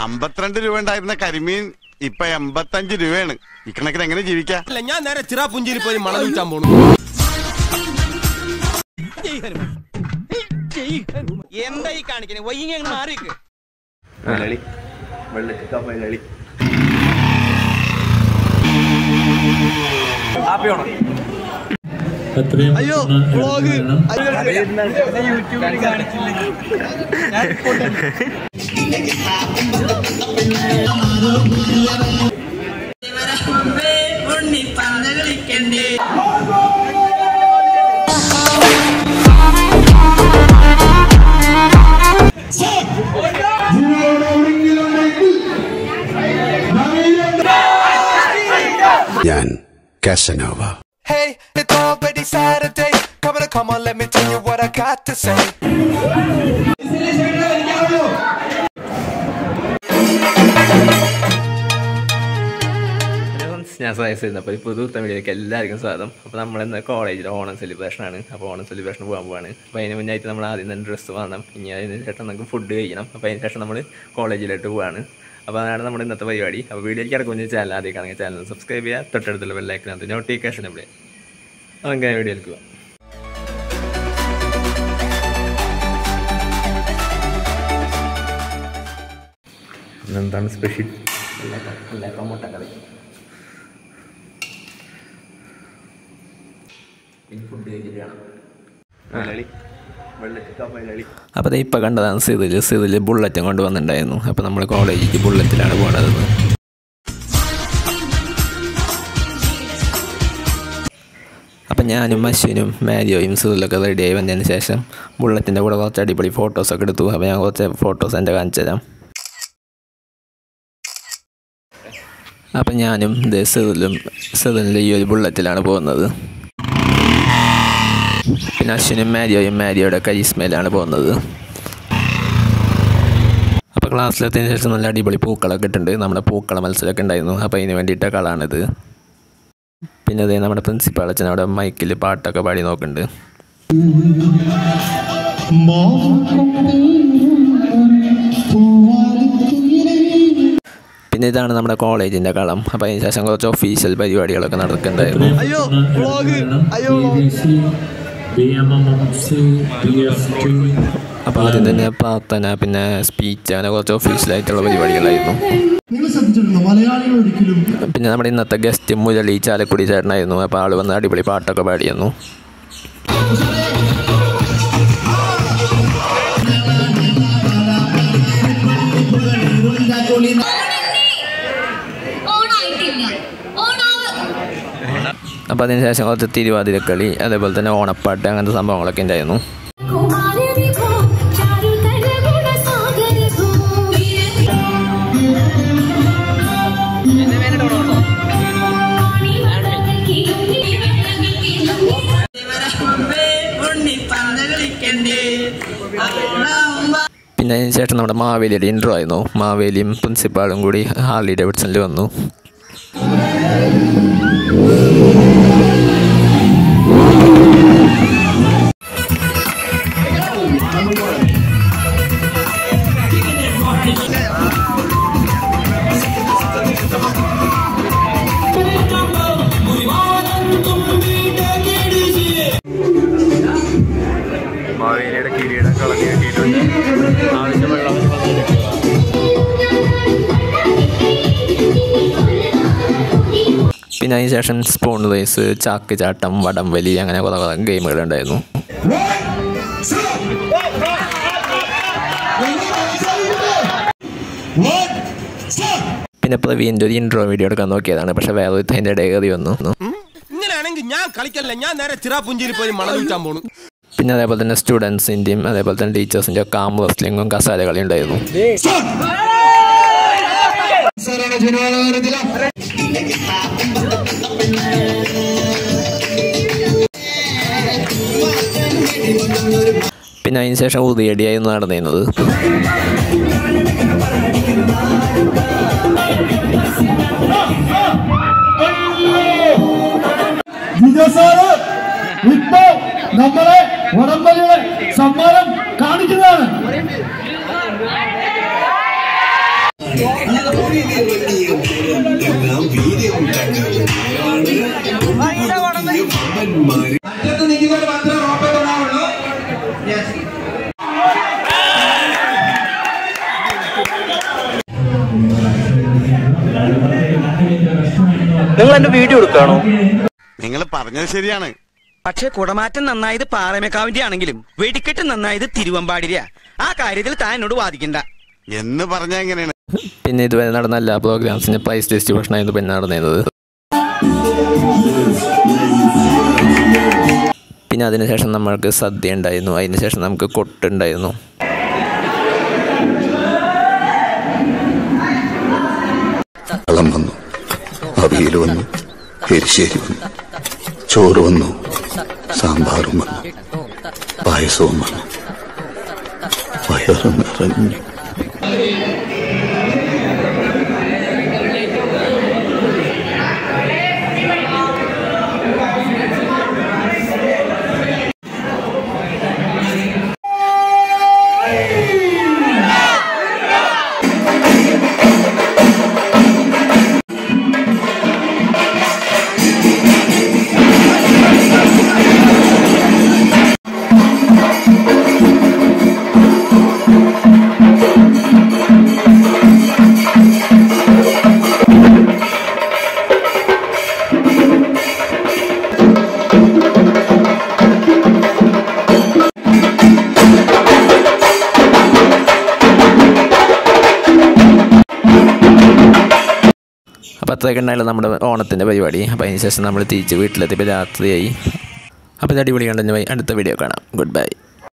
അമ്പത്തിരണ്ട് രൂപ ഉണ്ടായിരുന്ന കരിമീൻ ഇപ്പൊ എൺപത്തഞ്ച് രൂപയാണ് ഇക്കണക്കിന് എങ്ങനെ ജീവിക്കാം അല്ല ഞാൻ നേരെ ചിറാപുഞ്ചിയിൽ പോയി മണം വിൽക്കാൻ പോണു എന്താ ഈ കാണിക്കണേ വൈകി അങ്ങ് മാറിക്ക് മലയാളി വെള്ളത്തിക്ക മലയാളി അയ്യോ വ്ളോഗ് ഞാൻ Casanova Hey, it's already Saturday. Come on, come on, let me tell you what I got to say. Hello ഞാൻ സയൻസ് അപ്പോൾ ഈ പുതു തമിഴിലേക്ക് എല്ലാവർക്കും സ്വാഗതം അപ്പോൾ നമ്മളിന്ന് കോളേജിൽ ഓണം സെലിബ്രേഷൻ ആണ് അപ്പോൾ ഓണം സെലിബ്രേഷൻ പോകാൻ പോവാണ് അപ്പോൾ അതിന് മുന്നായിട്ട് നമ്മൾ ആദ്യം തന്നെ ഡ്രസ്സ് വാങ്ങണം ഇനി അതിന് ശേഷം നമുക്ക് ഫുഡ് കഴിക്കണം അപ്പോൾ അതിന് ശേഷം നമ്മൾ കോളേജിലോട്ട് പോവാണ് അപ്പോൾ അതാണ് നമ്മുടെ ഇന്നത്തെ പരിപാടി അപ്പോൾ വീഡിയോയ്ക്ക് ഇറക്കുന്ന ചാനൽ ആദ്യം കാണുക ചാനൽ സബ്സ്ക്രൈബ് ചെയ്യുക തൊട്ടടുത്തുള്ള ബെല്ലൈക്കിനകത്ത് നോട്ടിഫിക്കേഷൻ ഇവിടെ നമുക്ക് വീഡിയോയിലേക്ക് പോവാം എന്താണ് സ്പെഷ്യൽ മുട്ടക്കറി ഫുഡ് കഴിച്ചിട്ടാണ് മലയാളി വെള്ളത്തിക്ക മലയാളി അപ്പോൾ ഇപ്പോൾ കണ്ടതാണ് സിതിൽ സിതിൽ ബുള്ളറ്റും കൊണ്ട് വന്നിട്ടുണ്ടായിരുന്നു അപ്പോൾ നമ്മൾ കോളേജിലേക്ക് ബുള്ളറ്റിലാണ് പോണത് അപ്പം ഞാനും അശ്വിനും മാരിയോയും സിതിലൊക്കെ റെഡിയായി വന്നതിന് ശേഷം ബുള്ളറ്റിൻ്റെ കൂടെ കുറച്ച് അടിപൊളി ഫോട്ടോസൊക്കെ എടുത്തു അപ്പോൾ ഞാൻ കുറച്ച് ഫോട്ടോസ് എൻ്റെ കാണിച്ചു തരാം അപ്പം ഞാനും ദേ സിതിലും സിതിലിൻ്റെ ഈ ഒരു ബുള്ളറ്റിലാണ് പോകുന്നത് പിന്നെ അശ്വിനും മാരിയോയും മാരിയോയുടെ കരിസ്മയിലാണ് പോകുന്നത് അപ്പോൾ ക്ലാസ്സിലെത്തിയതിന് ശേഷം നല്ല അടിപൊളി പൂക്കളൊക്കെ ഇട്ടുണ്ട് നമ്മുടെ പൂക്കള മത്സരമൊക്കെ ഉണ്ടായിരുന്നു അപ്പോൾ അതിന് വേണ്ടിയിട്ട കളാണിത് പിന്നെ അതേ നമ്മുടെ പ്രിൻസിപ്പാൾ അച്ഛൻ അവിടെ മൈക്കിൽ പാട്ടൊക്കെ പാടി നോക്കുന്നുണ്ട് പിന്നെ ഇതാണ് നമ്മുടെ കോളേജിൻ്റെ കളം അപ്പോൾ അതിന് ശേഷം കുറച്ച് ഒഫീഷ്യൽ പരിപാടികളൊക്കെ നടക്കുന്നുണ്ടായിരുന്നു അയ്യോ വ്ളോഗ് അയ്യോ വ്ളോഗ് അപ്പോൾ ആദ്യം തന്നെ പ്രാർത്ഥന പിന്നെ സ്പീച്ച് അങ്ങനെ കുറച്ച് ഒഫീഷ്യലായിട്ടുള്ള പരിപാടികളായിരുന്നു നിങ്ങൾ ശ്രദ്ധിച്ചിട്ടുണ്ടോ മലയാളികൾ ഒരിക്കലും പിന്നെ നമ്മുടെ ഇന്നത്തെ ഗസ്റ്റ് മുരളി ചാലക്കുടി ചേട്ടനായിരുന്നു അപ്പോൾ ആൾ വന്ന് അടിപൊളി പാട്ടൊക്കെ പാടിയിരുന്നു ഓണായിട്ടില്ല ഓണാവ് അപ്പോൾ അതിന് ശേഷം കുറച്ച് തിരുവാതിരക്കളി അതേപോലെ തന്നെ ഓണപ്പാട്ട് അങ്ങനത്തെ സംഭവങ്ങളൊക്കെ ഉണ്ടായിരുന്നു കുമാരനി ഭോ ചാരു കരഗുണ സാഗര ഭോ പിന്നെ അതിന് ശേഷം നമ്മുടെ മാവേലിയുടെ ഇൻട്രോ ആയിരുന്നു മാവേലിയും പ്രിൻസിപ്പാളും കൂടി ഹാർലി ഡേവിഡ്സണിൽ വന്നു മാവേലിയുടെ കിരീടം കളഞ്ഞു കിട്ടിയിട്ടുണ്ട് ആവശ്യമുള്ള പിന്നെ അതിന് ശേഷം സ്പൂൺ റേസ് ചാക്ക് ചാട്ടം വടം വലി അങ്ങനെ കുറേ കുറേ ഗെയിമുകളുണ്ടായിരുന്നു പിന്നെ പ്രവീൻ്റെ ഒരു ഇൻട്രോ വീഡിയോ എടുക്കാൻ നോക്കിയതാണ് പക്ഷേ വേറെ ഒരു അതിൻ്റെ ഇടയിൽ കയറി വന്നു ഇങ്ങനെയാണെങ്കിൽ ഞാൻ കളിക്കല്ല ഞാൻ നേരെ ചിറാപുഞ്ചിയിൽ പോയി മണം വിൽക്കാൻ പോണു പിന്നെ അതേപോലെ തന്നെ സ്റ്റുഡൻസിൻ്റെയും അതേപോലെ തന്നെ ടീച്ചേഴ്സിൻ്റെ ഒക്കെ ആം റെസ്ലിങ്ങും കസാല കളി ഉണ്ടായിരുന്നു പിന്നെ അതിന് ശേഷം ഉദയടിയായിരുന്നു നടന്നിരുന്നത് വിജയസാറ് ഇപ്പോ നമ്മളെ വടംവലിയുടെ സമ്മാനം കാണിക്കുന്നതാണ് നിങ്ങൾ എന്റെ വീഡിയോ എടുക്കാണോ നിങ്ങൾ പറഞ്ഞത് ശരിയാണ് പക്ഷേ കുടമാറ്റം നന്നായത് പാറമേക്കാവിന്റെ ആണെങ്കിലും വെടിക്കെട്ട് നന്നായത് തിരുവമ്പാടിരിയ ആ കാര്യത്തിൽ താൻ എന്നോട് വാദിക്കണ്ട എന്ന് പറഞ്ഞ എങ്ങനെയാണ് പിന്നെ ഇതുവരെ നടന്ന എല്ലാ പ്രോഗ്രാംസിൻ്റെ പ്രൈസ് ഡിസ്ട്രിബ്യൂഷൻ ആയിരുന്നു പിന്നെ നടന്നിരുന്നത് പിന്നെ അതിനുശേഷം നമ്മൾക്ക് സദ്യ ഉണ്ടായിരുന്നു അതിനുശേഷം നമുക്ക് കൊട്ടുണ്ടായിരുന്നു വള്ളം വന്നു അവിയൽ വന്നു എരിശ്ശേരി വന്നു ചോറ് വന്നു സാമ്പാറും വന്നു പായസവും വന്നു വയറ് നിറഞ്ഞു അപ്പോൾ അത്രയൊക്കെ ഉണ്ടായാലും നമ്മുടെ ഓണത്തിൻ്റെ പരിപാടി അപ്പോൾ അതിന് ശേഷം നമ്മൾ തിരിച്ച് വീട്ടിലെത്തിയപ്പോൾ രാത്രിയായി അപ്പോൾ ഇത് അടിപൊളി കണ്ടു അടുത്ത വീഡിയോ കാണാം ഗുഡ് ബൈ